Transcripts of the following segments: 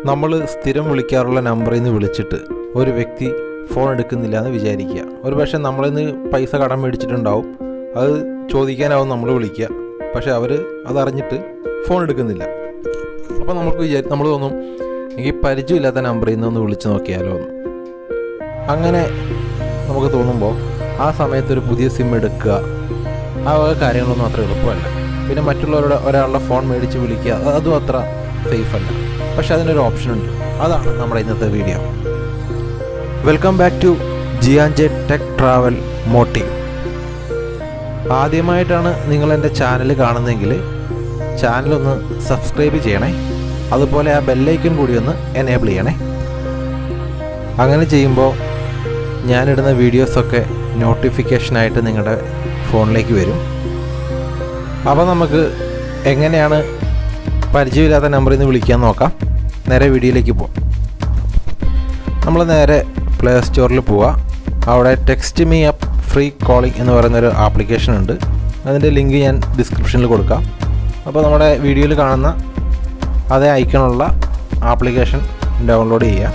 നമ്മൾ സ്ഥിരം വിളിക്കാറുള്ള നമ്പറിൽ നിന്ന് വിളിച്ചിട്ട് ഒരു വ്യക്തി ഫോൺ എടുക്കുന്നില്ല എന്ന് വിചാരിക്കുക ഒരു പക്ഷേ നമ്മളിൽ നിന്ന് പൈസ കടം മേടിച്ചിട്ടുണ്ടാവും അത് ചോദിക്കാനാവും നമ്മൾ വിളിക്കുക പക്ഷേ അവർ അതറിഞ്ഞിട്ട് ഫോൺ എടുക്കുന്നില്ല അപ്പോൾ നമുക്ക് വിചാരി നമ്മൾ തോന്നും എനിക്ക് പരിചയമില്ലാത്ത നമ്പറിൽ നിന്ന് ഒന്ന് വിളിച്ച് നോക്കിയാലോ എന്ന് അങ്ങനെ നമുക്ക് തോന്നുമ്പോൾ ആ സമയത്ത് ഒരു പുതിയ സിം എടുക്കുക ആ വക കാര്യങ്ങളൊന്നും അത്ര എളുപ്പമല്ല പിന്നെ മറ്റുള്ളവരുടെ ഒരാളുടെ ഫോൺ മേടിച്ച് വിളിക്കുക അത് അതും അത്ര സേഫ് അല്ല പക്ഷെ അതിനൊരു ഓപ്ഷൻ ഉണ്ട് അതാണ് നമ്മുടെ ഇന്നത്തെ വീഡിയോ വെൽക്കം ബാക്ക് ടു ജിയാൻജെ ടെക് ട്രാവൽ മോട്ടീവ് ആദ്യമായിട്ടാണ് നിങ്ങൾ എൻ്റെ ചാനൽ കാണുന്നതെങ്കിൽ ചാനലൊന്ന് സബ്സ്ക്രൈബ് ചെയ്യണേ അതുപോലെ ആ ബെല്ലൈക്കൺ കൂടി ഒന്ന് എനേബിൾ ചെയ്യണേ അങ്ങനെ ചെയ്യുമ്പോൾ ഞാനിടുന്ന വീഡിയോസൊക്കെ നോട്ടിഫിക്കേഷനായിട്ട് നിങ്ങളുടെ ഫോണിലേക്ക് വരും അപ്പോൾ നമുക്ക് എങ്ങനെയാണ് പരിചയമില്ലാത്ത നമ്പറിൽ നിന്ന് വിളിക്കാൻ നോക്കാം നേരെ വീഡിയോയിലേക്ക് പോവാം നമ്മൾ നേരെ പ്ലേ സ്റ്റോറിൽ പോവുക അവിടെ text me up free calling എന്ന് പറയുന്നൊരു ആപ്ലിക്കേഷൻ ഉണ്ട് അതിൻ്റെ ലിങ്ക് ഞാൻ ഡിസ്ക്രിപ്ഷനിൽ കൊടുക്കാം അപ്പോൾ നമ്മുടെ വീഡിയോയിൽ കാണുന്ന അതേ ഐക്കണുള്ള ആപ്ലിക്കേഷൻ ഡൗൺലോഡ് ചെയ്യുക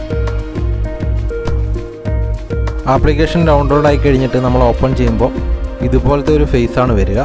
ആപ്ലിക്കേഷൻ ഡൗൺലോഡ് ആയി കഴിഞ്ഞിട്ട് നമ്മൾ ഓപ്പൺ ചെയ്യുമ്പോൾ ഇതുപോലത്തെ ഒരു ഫേസ് ആണ് വരിക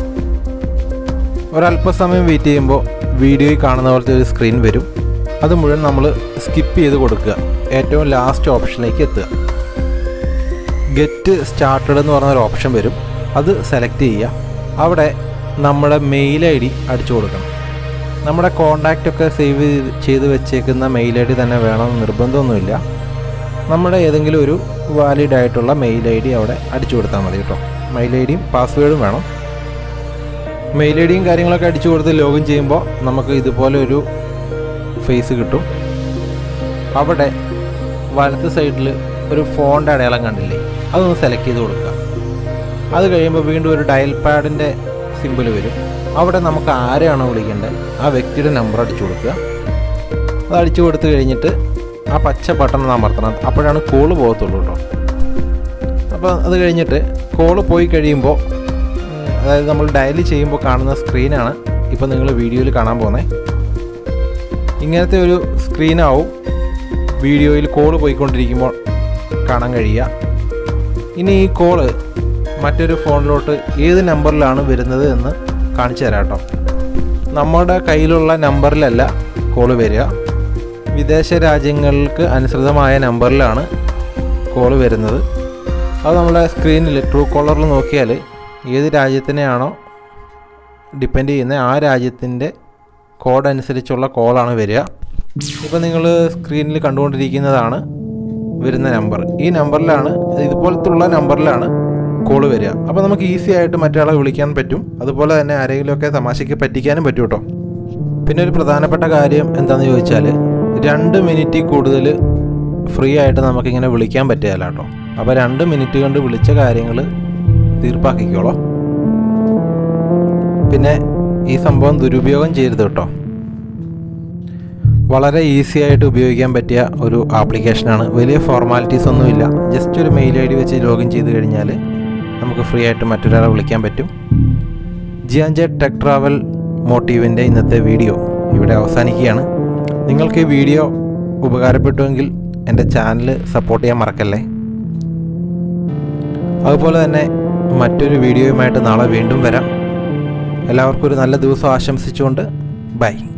ഒരല്പസമയം വെയിറ്റ് ചെയ്യുമ്പോൾ വീഡിയോയിൽ കാണുന്ന പോലത്തെ ഒരു സ്ക്രീൻ വരും അത് മുഴുവൻ നമ്മൾ സ്കിപ്പ് ചെയ്ത് കൊടുക്കുക ഏറ്റവും ലാസ്റ്റ് ഓപ്ഷനിലേക്ക് എത്തുക ഗെറ്റ് സ്റ്റാർട്ടഡ് എന്ന് പറഞ്ഞ ഒരു ഓപ്ഷൻ വരും അത് സെലക്ട് ചെയ്യുക അവിടെ നമ്മുടെ മെയിൽ ഐ ഡി അടിച്ചു കൊടുക്കണം നമ്മുടെ കോണ്ടാക്റ്റ് ഒക്കെ സേവ് ചെയ്ത് വെച്ചേക്കുന്ന മെയിൽ ഐ ഡി തന്നെ വേണമെന്ന് നിർബന്ധമൊന്നുമില്ല നമ്മുടെ ഏതെങ്കിലും ഒരു വാലിഡ് ആയിട്ടുള്ള മെയിൽ ഐ ഡി അവിടെ അടിച്ചു കൊടുത്താൽ മതി കേട്ടോ മെയിൽ ഐ ഡിയും പാസ്വേഡും വേണം മെയിൽ ഐ ഡിയും കാര്യങ്ങളൊക്കെ അടിച്ചു കൊടുത്ത് ലോഗിൻ ചെയ്യുമ്പോൾ നമുക്ക് ഇതുപോലെ ഒരു ഫേസ് കിട്ടും അവിടെ വലത്ത് സൈഡിൽ ഒരു ഫോണിൻ്റെ അടയാളം കണ്ടില്ലേ അതൊന്ന് സെലക്ട് ചെയ്ത് കൊടുക്കുക അത് കഴിയുമ്പോൾ വീണ്ടും ഒരു ഡയൽ പാഡിൻ്റെ സിമ്പിൾ വരും അവിടെ നമുക്ക് ആരെയാണോ വിളിക്കേണ്ടത് ആ വ്യക്തിയുടെ നമ്പർ അടിച്ചു കൊടുക്കുക അത് അടിച്ചു കൊടുത്തു കഴിഞ്ഞിട്ട് ആ പച്ച ബട്ടൺ ഒന്ന് അമർത്തണം അപ്പോഴാണ് കോള് പോകത്തുള്ളൂ കേട്ടോ അപ്പോൾ അത് കഴിഞ്ഞിട്ട് കോള് പോയി കഴിയുമ്പോൾ ഉം, അതായത് നമ്മൾ ഡയൽ ചെയ്യുമ്പോൾ കാണുന്ന സ്ക്രീനാണ് ഇപ്പോൾ നിങ്ങൾ വീഡിയോയിൽ കാണാൻ പോകുന്നത് ഇങ്ങനത്തെ ഒരു സ്ക്രീനാവും വീഡിയോയിൽ കോള് പോയിക്കൊണ്ടിരിക്കുമ്പോൾ കാണാൻ കഴിയുക ഇനി ഈ കോള് മറ്റൊരു ഫോണിലോട്ട് ഏത് നമ്പറിലാണ് വരുന്നത് എന്ന് കാണിച്ചു തരാം കേട്ടോ നമ്മുടെ കയ്യിലുള്ള നമ്പറിലല്ല കോള് വരിക വിദേശ രാജ്യങ്ങൾക്ക് അനുസൃതമായ നമ്പറിലാണ് കോള് വരുന്നത് അത് നമ്മുടെ സ്ക്രീനിൽ ട്രൂ കോളറിൽ നോക്കിയാൽ ഏത് രാജ്യത്തിനെയാണോ ഡിപ്പെൻഡ് ചെയ്യുന്ന ആ രാജ്യത്തിൻ്റെ കോഡ് അനുസരിച്ചുള്ള കോളാണ് വരിക ഇപ്പോൾ നിങ്ങൾ സ്ക്രീനിൽ കണ്ടുകൊണ്ടിരിക്കുന്നതാണ് വരുന്ന നമ്പർ ഈ നമ്പറിലാണ് ഇതുപോലത്തുള്ള നമ്പറിലാണ് കോള് വരിക അപ്പോൾ നമുക്ക് ഈസി ആയിട്ട് മറ്റൊരാളെ വിളിക്കാൻ പറ്റും അതുപോലെ തന്നെ ആരെങ്കിലുമൊക്കെ തമാശയ്ക്ക് പറ്റിക്കാനും പറ്റും കേട്ടോ പിന്നെ ഒരു പ്രധാനപ്പെട്ട കാര്യം എന്താണെന്ന് ചോദിച്ചാൽ രണ്ട് മിനിറ്റിൽ കൂടുതൽ ഫ്രീ ആയിട്ട് നമുക്കിങ്ങനെ വിളിക്കാൻ പറ്റുകയില്ല കേട്ടോ അപ്പോൾ രണ്ട് മിനിറ്റ് കൊണ്ട് വിളിച്ച കാര്യങ്ങൾ തീർപ്പാക്കിക്കോളോ പിന്നെ ഈ സംഭവം ദുരുപയോഗം ചെയ്യരുത് കേട്ടോ വളരെ ഈസി ആയിട്ട് ഉപയോഗിക്കാൻ പറ്റിയ ഒരു ആപ്ലിക്കേഷനാണ് വലിയ ഫോർമാലിറ്റീസ് ഒന്നുമില്ല ജസ്റ്റ് ഒരു മെയിൽ ഐ ഡി വെച്ച് ലോഗിൻ ചെയ്ത് കഴിഞ്ഞാൽ നമുക്ക് ഫ്രീ ആയിട്ട് മറ്റൊരാളെ വിളിക്കാൻ പറ്റും ജിയാൻജെ ടെക് ട്രാവൽ മോട്ടീവിൻ്റെ ഇന്നത്തെ വീഡിയോ ഇവിടെ അവസാനിക്കുകയാണ് നിങ്ങൾക്ക് ഈ വീഡിയോ ഉപകാരപ്പെട്ടുവെങ്കിൽ എൻ്റെ ചാനൽ സപ്പോർട്ട് ചെയ്യാൻ മറക്കല്ലേ അതുപോലെ തന്നെ മറ്റൊരു വീഡിയോയുമായിട്ട് നാളെ വീണ്ടും വരാം എല്ലാവർക്കും ഒരു നല്ല ദിവസം ആശംസിച്ചുകൊണ്ട് ബൈ